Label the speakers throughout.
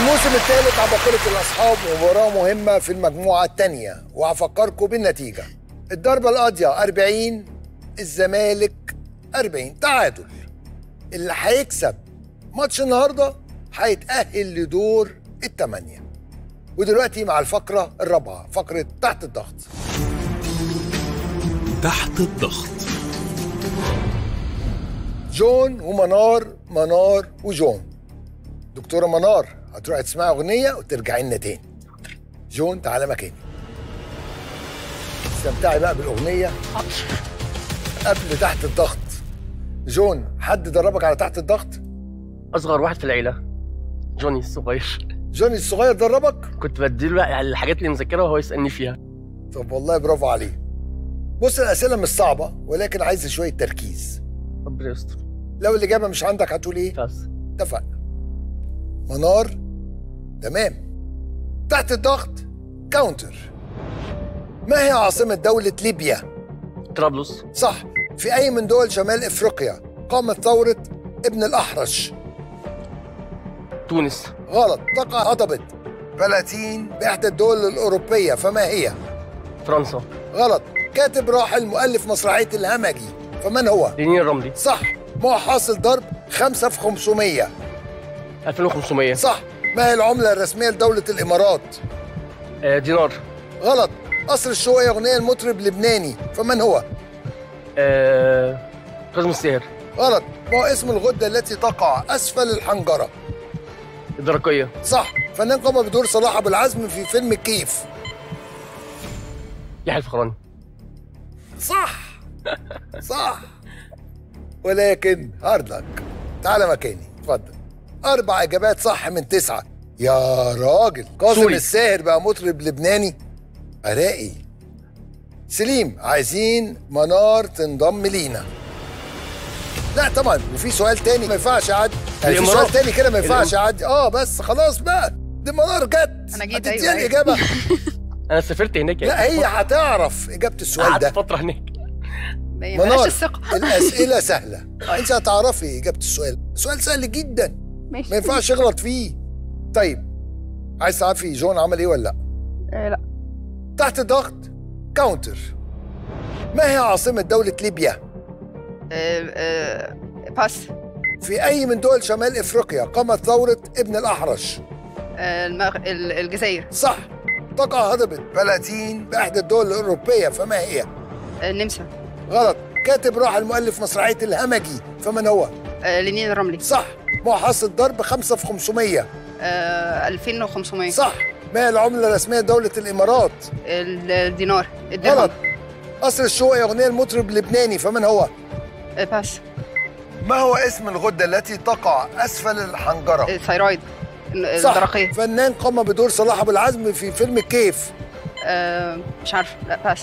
Speaker 1: الموسم الثالث عباقرة الأصحاب مباراة مهمة في المجموعة الثانية وهفكركم بالنتيجة الضربة القاضية 40 الزمالك 40 تعادل اللي هيكسب ماتش النهاردة هيتأهل لدور الثمانية ودلوقتي مع الفقرة الرابعة فقرة تحت الضغط
Speaker 2: تحت الضغط
Speaker 1: جون ومنار منار وجون دكتورة منار هتروحي تسمعي أغنية وترجعي لنا تاني جون تعالى مكاني استمتعي بقى بالأغنية قبل تحت الضغط جون حد دربك على تحت الضغط
Speaker 3: اصغر واحد في العيله جوني الصغير
Speaker 1: جوني الصغير دربك
Speaker 3: كنت بديله بقى الحاجات اللي مذاكرها وهو يسالني فيها
Speaker 1: طب والله برافو عليه بص الأسئلة مش صعبة ولكن عايزة شوية تركيز
Speaker 3: ربنا يستر
Speaker 1: لو الإجابة مش عندك هتقول إيه؟
Speaker 3: بس
Speaker 1: اتفقنا منار تمام تحت الضغط كاونتر ما هي عاصمة دولة ليبيا؟
Speaker 3: طرابلس
Speaker 1: صح في أي من دول شمال إفريقيا قامت ثورة ابن الأحرش
Speaker 3: تونس
Speaker 1: غلط تقع هضبة بلاتين بإحدى الدول الأوروبية فما هي؟
Speaker 3: فرنسا
Speaker 1: غلط كاتب راحل مؤلف مسرحية الهمجي فمن هو؟
Speaker 3: لينين الرملي
Speaker 1: صح ما هو حاصل ضرب خمسة في 500
Speaker 3: 2500
Speaker 1: صح ما هي العملة الرسمية لدولة الإمارات؟
Speaker 3: آه، دينار
Speaker 1: غلط قصر الشوقي أغنية المطرب لبناني فمن هو؟
Speaker 3: آه، كاظم الساهر
Speaker 1: غلط ما هو اسم الغدة التي تقع أسفل الحنجرة
Speaker 3: الدرقيه
Speaker 1: صح فنان قام بدور صلاح أبو العزم في فيلم الكيف
Speaker 3: يحيى الفخراني
Speaker 1: صح صح ولكن هارد لك تعال مكاني اتفضل أربع إجابات صح من تسعة يا راجل كاظم
Speaker 3: سوري.
Speaker 1: الساهر بقى مطرب لبناني ألاقي سليم عايزين منار تنضم لينا لا طبعا وفي سؤال تاني ما ينفعش يعدي يعني في
Speaker 3: الإمارات.
Speaker 1: سؤال تاني كده ما ينفعش
Speaker 3: الإم-
Speaker 1: يعدي اه بس خلاص بقى دي منار جت
Speaker 4: أنا جيت،
Speaker 1: هتديها
Speaker 4: أيوة، أيوة.
Speaker 1: الإجابة
Speaker 3: انا سافرت هناك
Speaker 1: لا هي هتعرف إجابة السؤال
Speaker 3: قعدت
Speaker 1: ده
Speaker 3: فتره هناك
Speaker 4: ما بلاش
Speaker 1: منار
Speaker 4: الثقة
Speaker 1: الأسئلة سهلة أنت هتعرفي إجابة السؤال السؤال سهل جدا ما
Speaker 4: ماشي
Speaker 1: ينفعش يغلط فيه طيب عايز تعرفي جون عمل إيه ولا لأ
Speaker 4: آه، لا
Speaker 1: تحت ضغط كاونتر ما هي عاصمة دولة ليبيا
Speaker 4: آه، آه، باس
Speaker 1: في أي من دول شمال إفريقيا قامت ثورة ابن الأحرش
Speaker 4: آه، المغ... ال- الجزائر
Speaker 1: صح تقع هضبة بلاتين بإحدى الدول الأوروبية فما هي
Speaker 4: آه، النمسا
Speaker 1: غلط كاتب راح المؤلف مسرحية الهمجي فمن هو
Speaker 4: آه، لينين الرملي
Speaker 1: صح ما حاصل ضرب خمسة في 500
Speaker 4: آه، 2500
Speaker 1: صح ما هي العملة الرسمية لدولة الإمارات
Speaker 4: الدينار الدرهم
Speaker 1: غلط قصر الشوقي أغنية المطرب لبناني فمن هو
Speaker 4: آه، باس
Speaker 1: ما هو اسم الغدة التي تقع أسفل الحنجرة
Speaker 4: الثيرويد
Speaker 1: صح
Speaker 4: الدرقية
Speaker 1: فنان قام بدور صلاح أبو العزم في فيلم الكيف
Speaker 4: آه، مش عارفة لا باس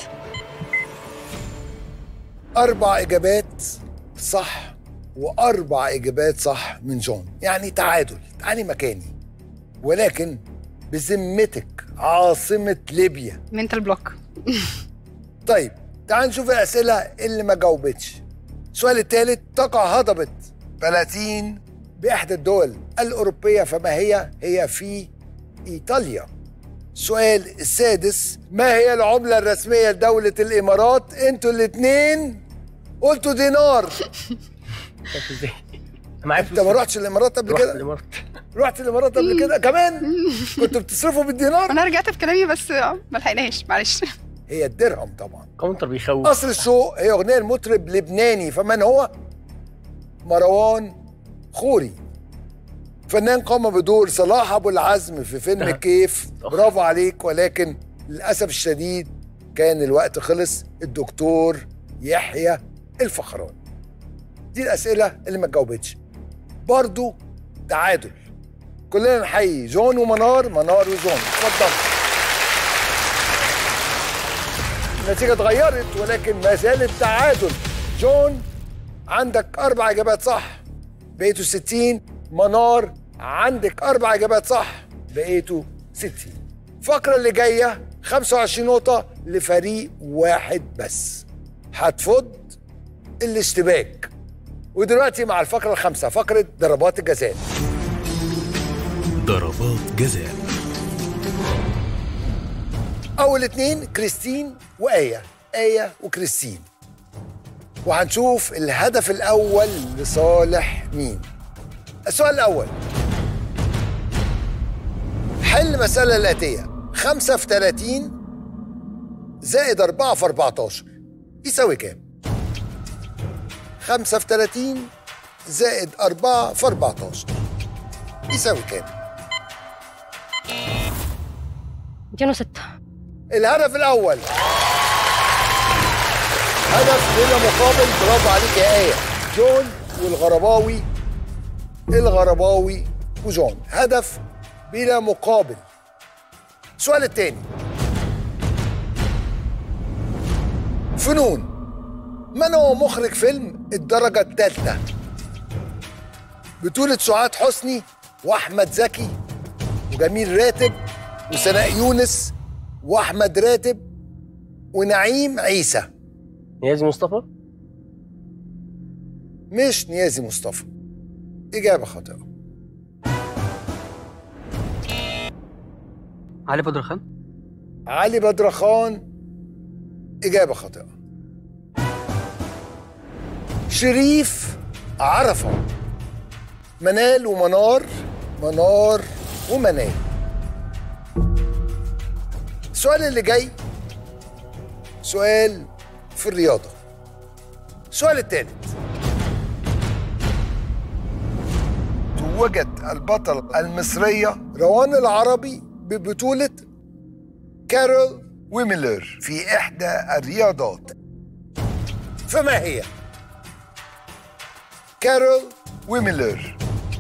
Speaker 1: أربع إجابات صح وأربع إجابات صح من جون يعني تعادل تعالي مكاني ولكن بذمتك عاصمة ليبيا
Speaker 4: منتال بلوك
Speaker 1: طيب تعال نشوف الأسئلة اللي ما جاوبتش السؤال الثالث تقع هضبة بلاتين بإحدى الدول الأوروبية فما هي؟ هي في إيطاليا السؤال السادس ما هي العملة الرسمية لدولة الإمارات؟ أنتوا الاتنين قلتوا دينار
Speaker 3: شايف ازاي معايا
Speaker 1: أنت ما رحتش الإمارات قبل
Speaker 3: رحت
Speaker 1: كده؟
Speaker 3: الامارات
Speaker 1: رحت الإمارات قبل كده كمان؟ كنتوا بتصرفوا بالدينار؟
Speaker 4: انا رجعت في كلامي بس آه، ما لحقناش معلش
Speaker 1: هي الدرهم طبعا
Speaker 3: كاونتر بيخوف
Speaker 1: قصر الشوق هي أغنية المطرب لبناني فمن هو؟ مروان خوري فنان قام بدور صلاح أبو العزم في فيلم
Speaker 3: أه.
Speaker 1: كيف برافو عليك ولكن للأسف الشديد كان الوقت خلص الدكتور يحيى الفخراني دي الأسئلة اللي ما جاوبتش برضو تعادل كلنا نحيي جون ومنار منار وجون اتفضل النتيجة اتغيرت ولكن ما زالت تعادل جون عندك أربع إجابات صح بقيتوا 60 منار عندك أربع إجابات صح بقيتوا 60 الفقرة اللي جاية 25 نقطة لفريق واحد بس هتفض ودلوقتي مع الفقرة الخامسة فقرة ضربات الجزاء
Speaker 2: ضربات جزاء
Speaker 1: اول اتنين كريستين وآية آية وكريستين وهنشوف الهدف الاول لصالح مين السؤال الاول حل المسألة الآتية خمسة في 30 زائد أربعة في 14 يساوي كام؟ خمسة في 30 زائد أربعة في 14 يساوي كام؟
Speaker 5: 206
Speaker 1: الهدف الأول هدف بلا مقابل برافو عليك يا آية جون والغرباوي الغرباوي وجون هدف بلا مقابل السؤال الثاني فنون من هو مخرج فيلم الدرجة الثالثة بطولة سعاد حسني وأحمد زكي وجميل راتب وسناء يونس وأحمد راتب ونعيم عيسى
Speaker 3: نيازي مصطفى
Speaker 1: مش نيازي مصطفى إجابة خاطئة
Speaker 6: علي بدر خان
Speaker 1: علي بدرخان إجابة خاطئة شريف عرفة منال ومنار منار ومنال السؤال اللي جاي سؤال في الرياضة السؤال الثالث توجت البطلة المصرية روان العربي ببطولة كارول ويميلر في إحدى الرياضات فما هي؟ كارول ويميلر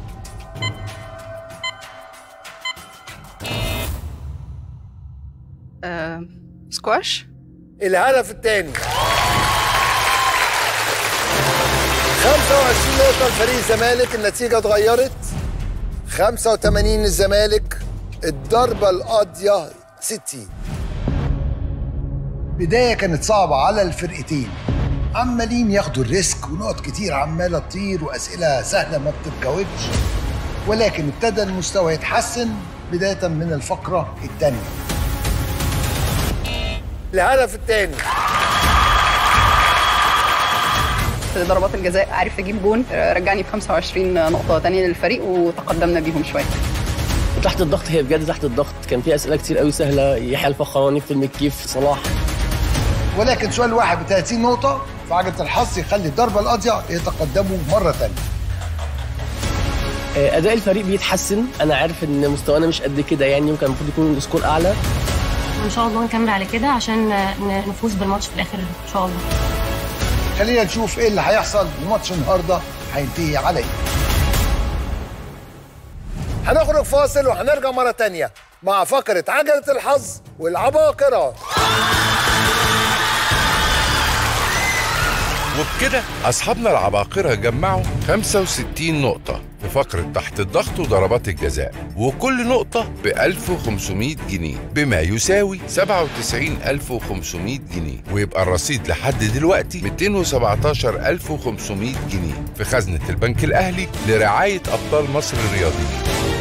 Speaker 4: آه، سكواش
Speaker 1: الهدف الثاني 25 نقطة لفريق الزمالك النتيجة اتغيرت 85 الزمالك الضربة القاضية 60 بداية كانت صعبة على الفرقتين عمالين ياخدوا الريسك ونقط كتير عمالة تطير وأسئلة سهلة ما بتتجاوبش ولكن ابتدى المستوى يتحسن بداية من الفقرة الثانية الهدف الثاني
Speaker 4: في ضربات الجزاء عرف اجيب جون آه، رجعني ب 25 نقطه تانية للفريق وتقدمنا بيهم شويه
Speaker 3: تحت الضغط هي بجد تحت الضغط كان في اسئله كتير قوي سهله يحيى الفخراني في فيلم الكيف صلاح
Speaker 1: ولكن سؤال واحد ب 30 نقطة فعجلة الحظ يخلي الضربة القاضية يتقدموا مرة ثانية
Speaker 3: آه، اداء الفريق بيتحسن انا عارف ان مستوانا مش قد كده يعني وكان المفروض يكون السكور اعلى
Speaker 5: وان شاء الله نكمل على كده عشان ن- نفوز بالماتش في الاخر ان شاء الله
Speaker 1: خلينا نشوف ايه اللي هيحصل الماتش النهارده هينتهي على ايه هنخرج فاصل وهنرجع مرة تانية مع فقرة عجلة الحظ والعباقرة
Speaker 7: وبكده أصحابنا العباقرة جمعوا 65 نقطة في فقرة تحت الضغط وضربات الجزاء وكل نقطة ب 1500 جنيه بما يساوي 97500 جنيه ويبقى الرصيد لحد دلوقتي 217500 جنيه في خزنة البنك الأهلي لرعاية أبطال مصر الرياضيين